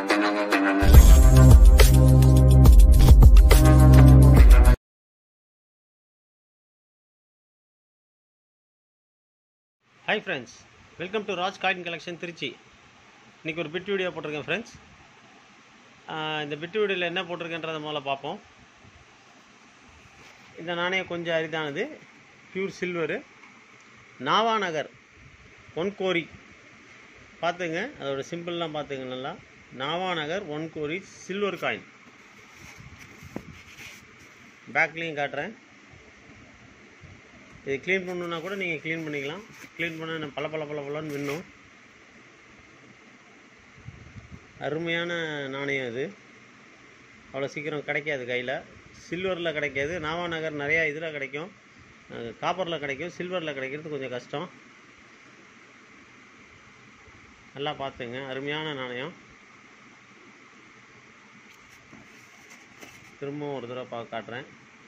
hi friends welcome to Raj coin collection Trichy இன்றைக்கி ஒரு bit video போட்டிருக்கேன் ஃப்ரெண்ட்ஸ் இந்த பிட் வீடியோவில் என்ன போட்டிருக்கேன்றதை முதல்ல பார்ப்போம் இந்த நாணயம் கொஞ்சம் அரிதானது pure silver Nawanagar one kori பார்த்துங்க அதோட சிம்பிள்லாம் பார்த்துங்க நல்லா Nawanagar one kori silver coin பேக்லேயும் காட்டுறேன் இது க்ளீன் பண்ணணுன்னா கூட நீங்கள் க்ளீன் பண்ணிக்கலாம் க்ளீன் பண்ண பல பல பல பலன்னு மின்னும் அருமையான நாணயம் இது அவ்வளோ சீக்கிரம் கிடைக்காது கையில் சில்வரில் கிடைக்காது நாவா நகர் நிறையா இதில் கிடைக்கும் காப்பரில் கிடைக்கும் சில்வரில் கிடைக்கிறது கொஞ்சம் கஷ்டம் நல்லா பார்த்துங்க அருமையான நாணயம் திரும்பவும் ஒரு தடவை பார்க்க காட்டுறேன்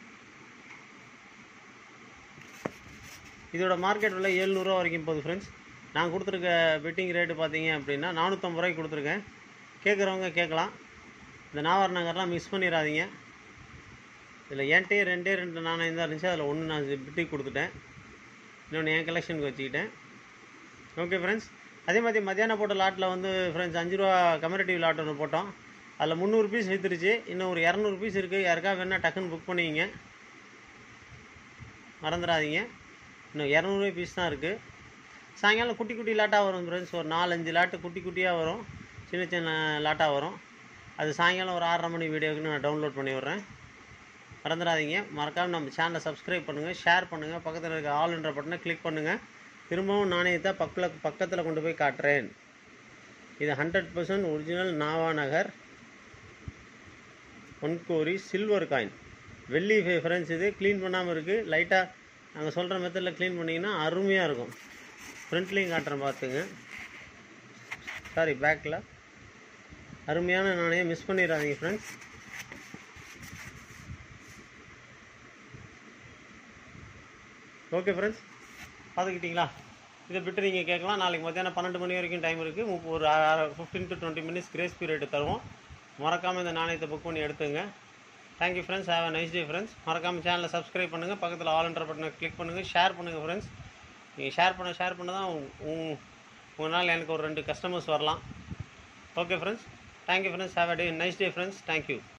இதோட மார்க்கெட் விலை ஏழ்நூறுவா வரைக்கும் போகுது ஃப்ரெண்ட்ஸ் நான் கொடுத்துருக்க பெட்டிங் ரேட்டு பார்த்தீங்க அப்படின்னா நானூற்றம்பது ரூபாய்க்கு கொடுத்துருக்கேன் கேட்குறவங்க கேட்கலாம் இந்த நாவார் நகர்லாம் மிஸ் பண்ணிடாதீங்க இதில் என்கிட்டயே ரெண்டே ரெண்டு நாணயம் தான் இருந்துச்சு அதில் ஒன்று நான் பெட்டிக்கு கொடுத்துட்டேன் இன்னொன்று என் கலெக்ஷனுக்கு வச்சுக்கிட்டேன் ஓகே ஃப்ரெண்ட்ஸ் அதே மாதிரி மத்தியானம் போட்ட லாட்டில் வந்து ஃப்ரெண்ட்ஸ் அஞ்சு ரூபா கமரேட்டிவ் லாட் ஒன்று போட்டோம் அதில் முந்நூறு பீஸ் விற்றுருச்சு இன்னும் ஒரு இரநூறு பீஸ் இருக்குது யாருக்கா வேணால் டக்குன்னு புக் பண்ணிக்கிங்க மறந்துடாதீங்க இன்னும் இரநூறு பீஸ் தான் இருக்குது சாயங்காலம் குட்டி குட்டி லாட்டாக வரும் ஃப்ரெண்ட்ஸ் ஒரு நாலஞ்சு லாட்டு குட்டி குட்டியாக வரும் சின்ன சின்ன லாட்டாக வரும் அது சாயங்காலம் ஒரு ஆறரை மணி வீடியோக்கு நான் டவுன்லோட் பண்ணி விட்றேன் மறந்துடாதீங்க மறக்காமல் நம்ம சேனலை சப்ஸ்கிரைப் பண்ணுங்கள் ஷேர் பண்ணுங்கள் பக்கத்தில் இருக்க ஆல்ன்ற பட்டனை கிளிக் பண்ணுங்கள் திரும்பவும் நாணயத்தை பக்கத்தில் பக்கத்தில் கொண்டு போய் காட்டுறேன் இது ஹண்ட்ரட் பர்சன்ட் ஒரிஜினல் நாவா நகர் ஒன்கோரி சில்வர் காயின் வெள்ளி ஃப்ரெண்ட்ஸ் இது க்ளீன் பண்ணாமல் இருக்குது லைட்டாக நாங்கள் சொல்கிற மெத்தடில் க்ளீன் பண்ணிங்கன்னா அருமையாக இருக்கும் ஃப்ரண்ட்லேயும் காட்டுறேன் பார்த்துங்க சாரி பேக்கில் அருமையான நாணயம் மிஸ் பண்ணிடாதீங்க ஃப்ரெண்ட்ஸ் ஓகே ஃப்ரெண்ட்ஸ் பார்த்துக்கிட்டிங்களா இதை விட்டு நீங்கள் கேட்கலாம் நாளைக்கு மத்தியானம் பன்னெண்டு மணி வரைக்கும் டைம் இருக்குது முப்ப ஒரு fifteen to twenty minutes grace period தருவோம் மறக்காமல் இந்த நாணயத்தை புக் பண்ணி எடுத்துங்க thank you friends have a nice day friends மறக்காமல் சேனலை சப்ஸ்கிரைப் பண்ணுங்கள் பக்கத்தில் ஆல் என்ற பட்டனை கிளிக் பண்ணுங்கள் ஷேர் பண்ணுங்கள் ஃப்ரெண்ட்ஸ் நீங்கள் ஷேர் பண்ண ஷேர் பண்ண தான் உங் உங்களால் எனக்கு ஒரு ரெண்டு கஸ்டமர்ஸ் வரலாம் okay friends thank you friends have a day nice day friends thank you